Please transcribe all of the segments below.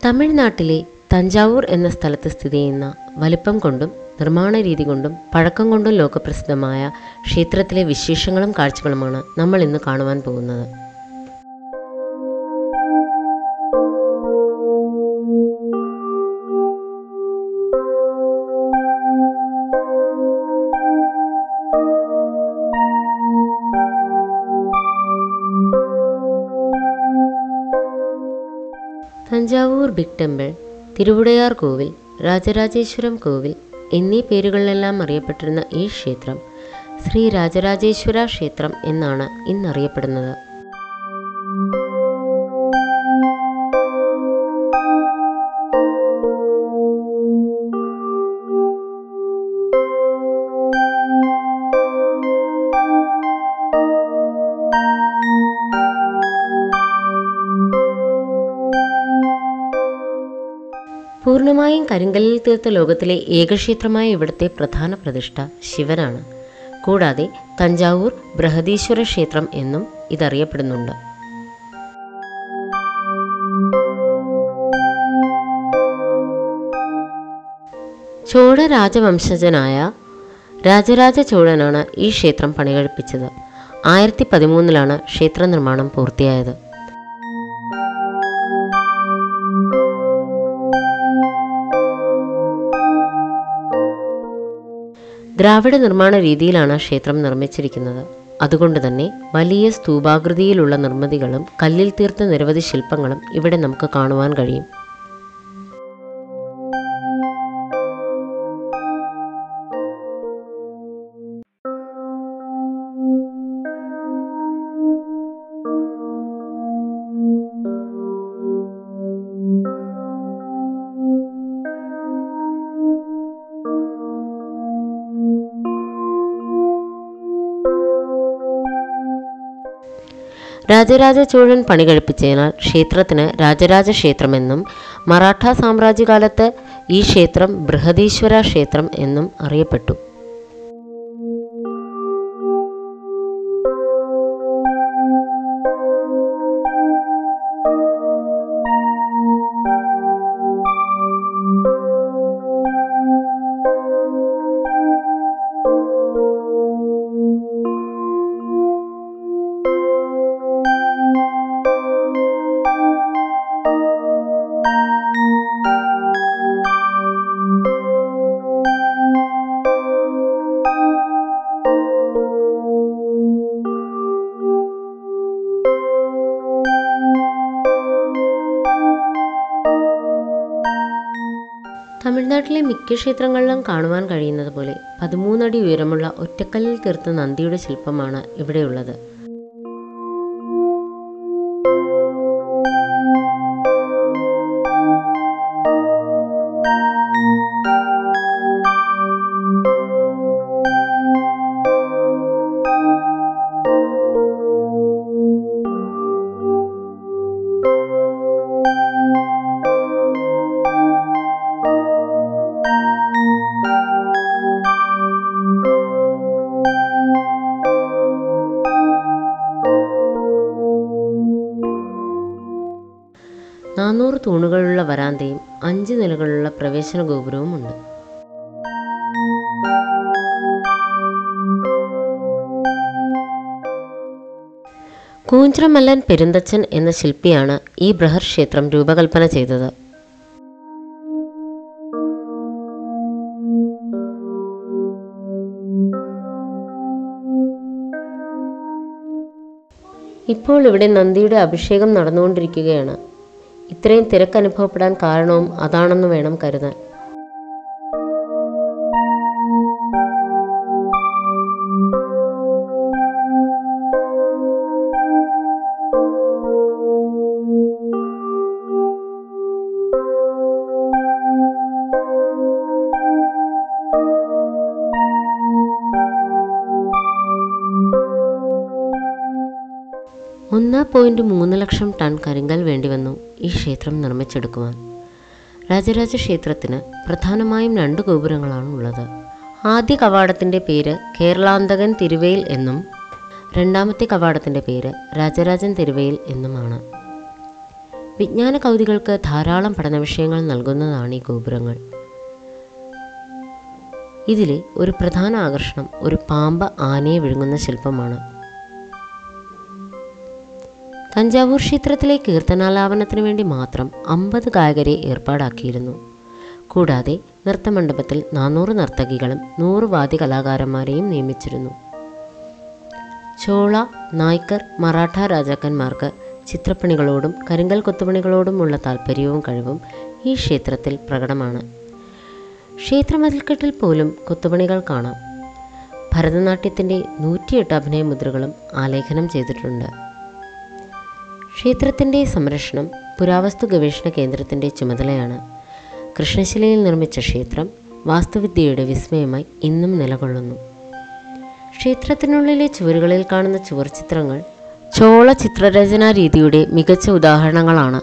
തമിഴ്നാട്ടിലെ തഞ്ചാവൂർ എന്ന സ്ഥലത്ത് സ്ഥിതി ചെയ്യുന്ന വലിപ്പം കൊണ്ടും നിർമ്മാണ രീതി കൊണ്ടും പഴക്കം കൊണ്ടും ലോകപ്രസിദ്ധമായ ക്ഷേത്രത്തിലെ വിശേഷങ്ങളും കാഴ്ചകളുമാണ് നമ്മൾ ഇന്ന് കാണുവാൻ പോകുന്നത് തഞ്ചാവൂർ ബിഗ് ടെമ്പിൾ തിരുവുടയാർ കോവിൽ രാജരാജേശ്വരം കോവിൽ എന്നീ പേരുകളിലെല്ലാം അറിയപ്പെട്ടിരുന്ന ഈ ക്ഷേത്രം ശ്രീ രാജരാജേശ്വര ക്ഷേത്രം എന്നാണ് ഇന്നറിയപ്പെടുന്നത് പൂർണ്ണമായും കരിങ്കല്ലിൽ തീർത്ത ലോകത്തിലെ ഏകക്ഷേത്രമായ ഇവിടുത്തെ പ്രധാന പ്രതിഷ്ഠ ശിവനാണ് കൂടാതെ തഞ്ചാവൂർ ബൃഹദീശ്വര ക്ഷേത്രം എന്നും ഇതറിയപ്പെടുന്നുണ്ട് ചോഴ രാജവംശജനായ രാജരാജ ചോഴനാണ് ഈ ക്ഷേത്രം പണികഴിപ്പിച്ചത് ആയിരത്തി പതിമൂന്നിലാണ് ക്ഷേത്ര നിർമ്മാണം പൂർത്തിയായത് ദ്രാവിഡ നിർമ്മാണ രീതിയിലാണ് ക്ഷേത്രം നിർമ്മിച്ചിരിക്കുന്നത് അതുകൊണ്ട് തന്നെ വലിയ സ്തൂപാകൃതിയിലുള്ള നിർമ്മിതികളും കല്ലിൽ തീർത്ത നിരവധി ശില്പങ്ങളും ഇവിടെ നമുക്ക് കാണുവാൻ കഴിയും രാജരാജ ചോഴൻ പണി കഴിപ്പിച്ചതിനാൽ ക്ഷേത്രത്തിന് രാജരാജ ക്ഷേത്രമെന്നും മറാഠ സാമ്രാജ്യകാലത്ത് ഈ ക്ഷേത്രം ബൃഹദീശ്വര ക്ഷേത്രം എന്നും അറിയപ്പെട്ടു തമിഴ്നാട്ടിലെ മിക്ക ക്ഷേത്രങ്ങളിലും കാണുവാൻ കഴിയുന്നത് പോലെ പതിമൂന്നടി ഉയരമുള്ള ഒറ്റക്കല്ലിൽ തീർത്ത നന്ദിയുടെ ശില്പമാണ് ഇവിടെയുള്ളത് നാനൂറ് തൂണുകളുള്ള വരാന്തയും അഞ്ച് നിലകളുള്ള പ്രവേശന ഗോപുരവുമുണ്ട് കൂഞ്ചിറമല്ലൻ പെരുന്തച്ചൻ എന്ന ശില്പിയാണ് ഈ ബൃഹത് ക്ഷേത്രം രൂപകൽപ്പന ചെയ്തത് ഇപ്പോൾ ഇവിടെ നന്ദിയുടെ അഭിഷേകം നടന്നുകൊണ്ടിരിക്കുകയാണ് ഇത്രയും തിരക്ക് അനുഭവപ്പെടാൻ കാരണവും അതാണെന്ന് വേണം കരുതാൻ ഒന്ന് പോയിന്റ് മൂന്ന് ലക്ഷം ടൺ കരിങ്കൽ വേണ്ടിവന്നു ഈ ക്ഷേത്രം നിർമ്മിച്ചെടുക്കുവാൻ രാജരാജ ക്ഷേത്രത്തിന് പ്രധാനമായും രണ്ട് ഗോപുരങ്ങളാണ് ഉള്ളത് ആദ്യ കവാടത്തിൻ്റെ പേര് കേരളാന്തകൻ തിരുവയിൽ എന്നും രണ്ടാമത്തെ കവാടത്തിൻ്റെ പേര് രാജരാജൻ തിരുവയിൽ എന്നുമാണ് വിജ്ഞാന കൗതികൾക്ക് ധാരാളം പഠന വിഷയങ്ങൾ നൽകുന്നതാണ് ഈ ഗോപുരങ്ങൾ ഇതിലെ ഒരു പ്രധാന ആകർഷണം ഒരു പാമ്പ് ആനയെ വിഴുങ്ങുന്ന ശില്പമാണ് തഞ്ചാവൂർ ക്ഷേത്രത്തിലെ കീർത്തനാലാപനത്തിന് വേണ്ടി മാത്രം അമ്പത് ഗായകരെ ഏർപ്പാടാക്കിയിരുന്നു കൂടാതെ നൃത്തമണ്ഡപത്തിൽ നാനൂറ് നർത്തകികളും നൂറ് വാദ്യകലാകാരന്മാരെയും നിയമിച്ചിരുന്നു ചോള നായ്ക്കർ മറാഠ രാജാക്കന്മാർക്ക് ചിത്രപ്പണികളോടും കരിങ്കൽ കൊത്തുപണികളോടുമുള്ള താല്പര്യവും കഴിവും ഈ ക്ഷേത്രത്തിൽ പ്രകടമാണ് ക്ഷേത്രമതിൽക്കെട്ടിൽ പോലും കൊത്തുപണികൾ കാണാം ഭരതനാട്യത്തിൻ്റെ നൂറ്റിയെട്ട് അഭിനയ മുദ്രകളും ആലേഖനം ചെയ്തിട്ടുണ്ട് ക്ഷേത്രത്തിൻ്റെ സംരക്ഷണം പുരാവസ്തു ഗവേഷണ കേന്ദ്രത്തിൻ്റെ ചുമതലയാണ് കൃഷ്ണശിലയിൽ നിർമ്മിച്ച ക്ഷേത്രം വാസ്തുവിദ്യയുടെ വിസ്മയമായി ഇന്നും നിലകൊള്ളുന്നു ക്ഷേത്രത്തിനുള്ളിലെ ചുവരുകളിൽ കാണുന്ന ചുവർച്ചിത്രങ്ങൾ ചോള ചിത്രരചനാ രീതിയുടെ മികച്ച ഉദാഹരണങ്ങളാണ്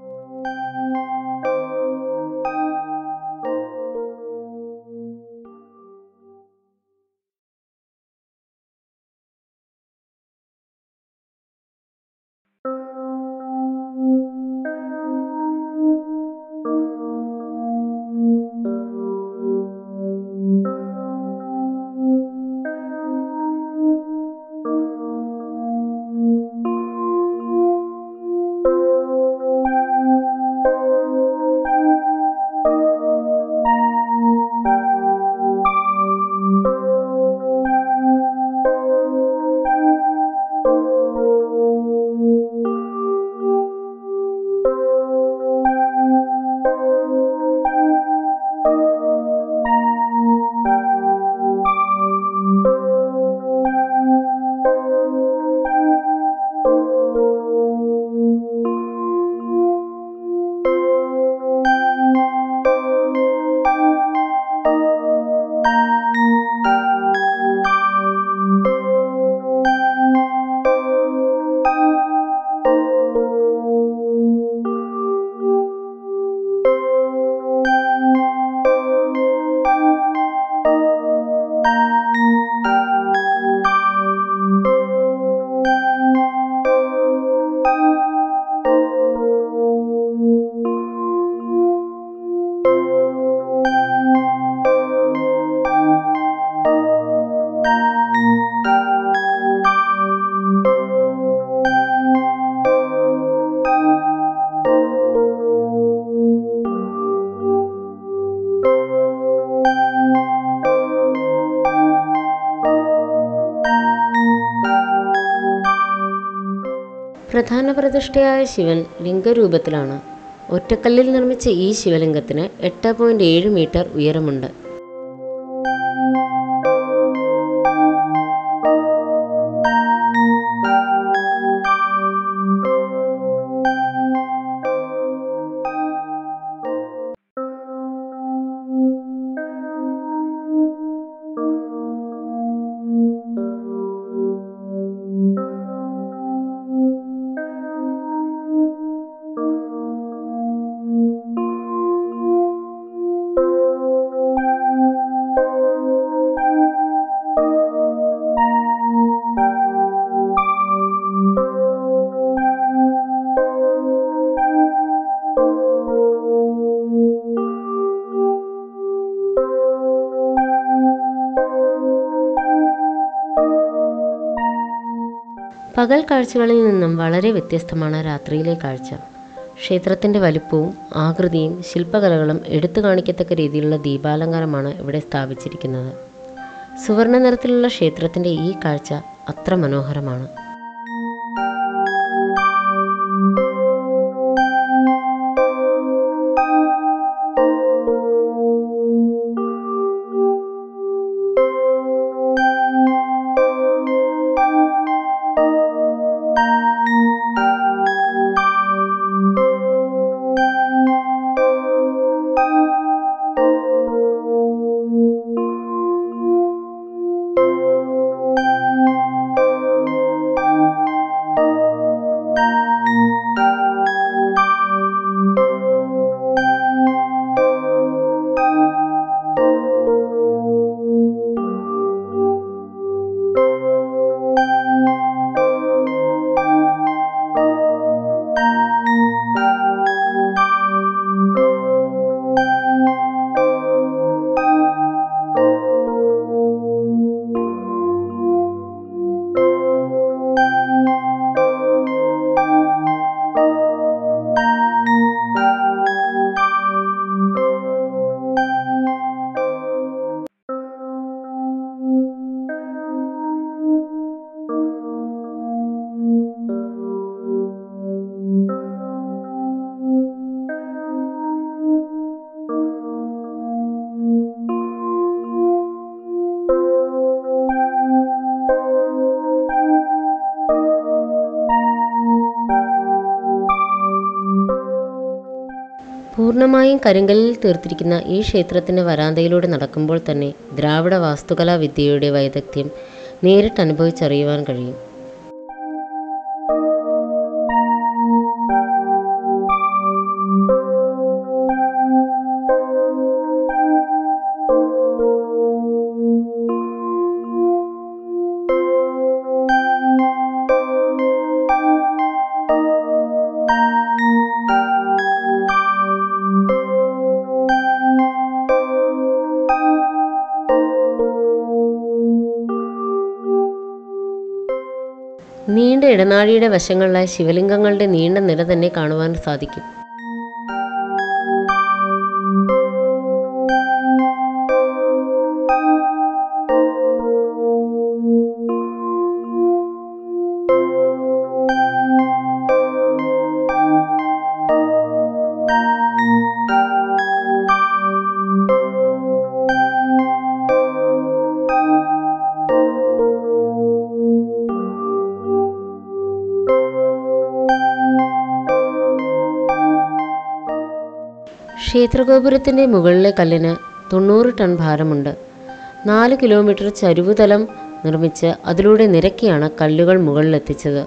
പ്രധാന പ്രതിഷ്ഠയായ ശിവൻ ലിംഗരൂപത്തിലാണ് ഒറ്റക്കല്ലിൽ നിർമ്മിച്ച ഈ ശിവലിംഗത്തിന് എട്ട് പോയിൻറ്റ് ഏഴ് മീറ്റർ ഉയരമുണ്ട് പകൽ കാഴ്ചകളിൽ നിന്നും വളരെ വ്യത്യസ്തമാണ് രാത്രിയിലെ കാഴ്ച ക്ഷേത്രത്തിൻ്റെ വലിപ്പവും ആകൃതിയും ശില്പകലകളും എടുത്തു കാണിക്കത്തക്ക രീതിയിലുള്ള ദീപാലങ്കാരമാണ് ഇവിടെ സ്ഥാപിച്ചിരിക്കുന്നത് സുവർണ്ണ നിറത്തിലുള്ള ക്ഷേത്രത്തിൻ്റെ ഈ കാഴ്ച അത്ര മനോഹരമാണ് പൂർണ്ണമായും കരിങ്കല്ലിൽ തീർത്തിരിക്കുന്ന ഈ ക്ഷേത്രത്തിൻ്റെ വരാന്തയിലൂടെ നടക്കുമ്പോൾ തന്നെ ദ്രാവിഡ വാസ്തുകലാ വിദ്യയുടെ വൈദഗ്ധ്യം നേരിട്ട് അനുഭവിച്ചറിയുവാൻ കഴിയും നീണ്ട ഇടനാഴിയുടെ വശങ്ങളിലായി ശിവലിംഗങ്ങളുടെ നീണ്ട നിര തന്നെ കാണുവാൻ സാധിക്കും ക്ഷേത്രഗോപുരത്തിൻ്റെ മുകളിലെ കല്ലിന് തൊണ്ണൂറ് ടൺ ഭാരമുണ്ട് നാല് കിലോമീറ്റർ ചരിവുതലം നിർമ്മിച്ച് അതിലൂടെ നിരക്കിയാണ് കല്ലുകൾ മുകളിലെത്തിച്ചത്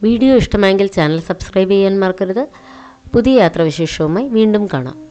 വീഡിയോ ഇഷ്ടമായെങ്കിൽ ചാനൽ സബ്സ്ക്രൈബ് ചെയ്യാൻ മറക്കരുത് പുതിയ യാത്രാവിശേഷവുമായി വീണ്ടും കാണാം